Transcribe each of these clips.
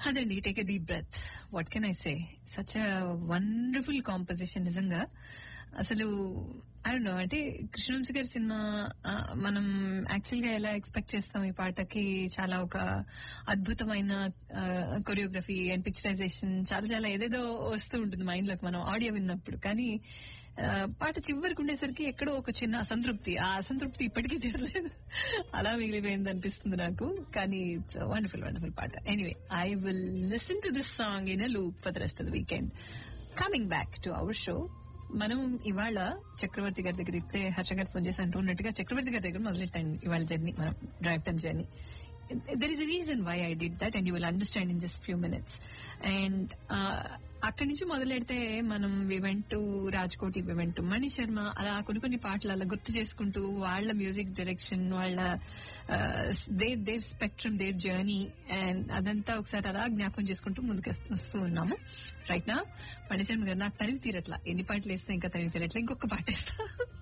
అదండి take a deep breath what can I say such a wonderful composition నిజంగా అసలు no అంటే కృష్ణవంశీ గారి సినిమా ఆ, మనం యాక్చువల్ గా ఎలా ఎక్స్పెక్ట్ చేస్తాం ఈ పాటకి చాలా ఒక అద్భుతమైన కొరియోగ్రఫీ అండ్ పిక్చరైజేషన్ చాలా చాలా ఏదేదో వస్తూ ఉంటుంది మైండ్ లోకి మనం ఆడియో విన్నప్పుడు కానీ ఆ, పాట చివరికి ఉండేసరికి ఎక్కడో ఒక చిన్న అసంతృప్తి ఆ అసంతృప్తి ఇప్పటికీ తీరలేదు అలా మిగిలిపోయింది అనిపిస్తుంది నాకు కానీ ఇట్స్ వండర్ఫుల్ వండర్ఫుల్ పాట anyway I will listen to this song in a loop for the rest of the weekend coming back to our show మనం ఇవాళ చక్రవర్తి గారి దగ్గర ఇప్పుడే హర్ష గారు ఫోన్ చేసి అంటూ ఉన్నట్టుగా చక్రవర్తి గారి దగ్గర మొదలెట్టండి ఇవాళ జర్నీ మనం drive time journey there is a reason why I did that and you will understand in just few minutes and అక్కడి నుంచి మొదలెడితే మనం we went to Raj Koti we went to Mani Sharma అలా కొన్ని కొన్ని పాటలు అలా గుర్తు చేసుకుంటూ వాళ్ళ మ్యూజిక్ డైరెక్షన్ వాళ్ళ their their spectrum their journey and అదంతా ఒకసారి అలా జ్ఞాపకం చేసుకుంటూ ముందుకు వస్తూ- వస్తూ ఉన్నాము రైట్ నా మణిశర్మ గారు నాకు తనివి తీరట్లా ఎన్ని పాటలు వేసినా ఇంకా తనివి తీరట్లా ఇంకొక పాట వేస్తా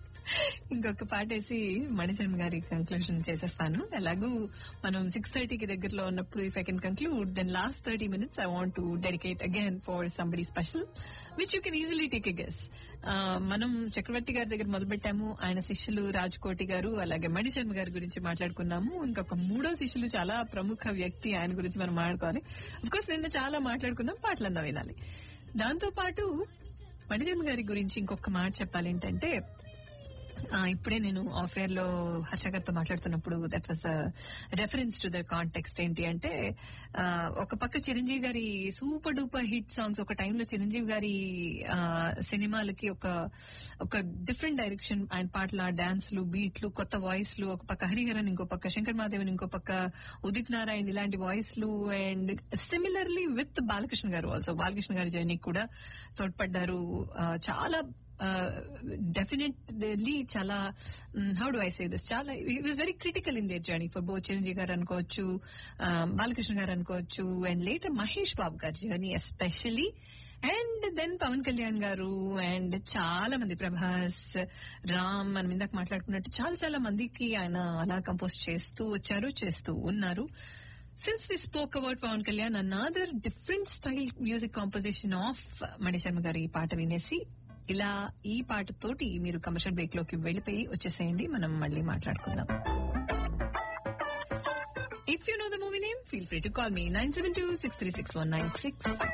ఇంకొక పాట వేసి మణిశర్మ గారి కంక్లూజన్ చేసేస్తాను ఎలాగూ మనం సిక్స్ థర్టీకి దగ్గరలో ఉన్నప్పుడు if I can conclude then last thirty minutes I want to dedicate again for somebody special which you can easily take a guess మనం చక్రవర్తి గారి దగ్గర మొదలుపెట్టాము ఆయన శిష్యులు రాజ్కోటి గారు అలాగే మణిశర్మ గారి గురించి మాట్లాడుకున్నాము ఇంకొక మూడో శిష్యులు చాలా ప్రముఖ వ్యక్తి ఆయన గురించి మనం మాట్లాడుకోవాలి కోర్స్ నిన్న చాలా మాట్లాడుకున్నాం పాటలన్నా వినాలి దాంతో పాటు మణిశర్మ గారి గురించి ఇంకొక మాట చెప్పాలి ఏంటంటే ఆ, ఇప్పుడే నేను ఆఫేర్ లో హర్ష గారితో మాట్లాడుతున్నప్పుడు that was the reference to the context ఏంటి అంటే ఆ, ఒక పక్క చిరంజీవి గారి సూపర్ డూపర్ హిట్ సాంగ్స్ ఒక టైంలో చిరంజీవి గారి ఆ, సినిమాలకి ఒక ఒక డిఫరెంట్ డైరెక్షన్ ఆయన పాటల డాన్స్లు బీట్లు కొత్త వాయిస్లు ఒక పక్క హరిహరన్ ఇంకో పక్క శంకర్ మాధవన్ ఇంకో పక్క ఉదిత్ నారాయణ్ ఇలాంటి వాయిస్లు అండ్ సిమిలర్లీ విత్ బాలకృష్ణ గారు ఆల్సో బాలకృష్ణ గారి జర్నీకి కూడా తోడ్పడ్డారు ఆ, చాలా డెఫినెట్లీ చాలా how do I say this చాలా it was very critical in their journey for బో చిరంజీవి గారు అనుకోవచ్చు ఆ, బాలకృష్ణ గారు అనుకోవచ్చు అండ్ లేటర్ మహేష్ బాబు గారి journey especially and then Pavan Kalyan గారు అండ్ చాలా మంది ప్రభాస్ రామ్ మనం ఇందాక మాట్లాడుకున్నట్టు చాలా చాలా మందికి ఆయన అలా కంపోజ్ చేస్తూ వచ్చారు చేస్తూ ఉన్నారు since we spoke about Pavan Kalyan another different style music composition of Mani Sharma గారు ఈ పాట వినేసి ఇలా ఈ పాటతోటి మీరు కమర్షియల్ బ్రేక్ లోకి వెళ్ళిపోయి వచ్చేసేయండి మనం మళ్ళీ మాట్లాడుకుందాం if you know the movie name feel free to call me nine seven two six three six one nine six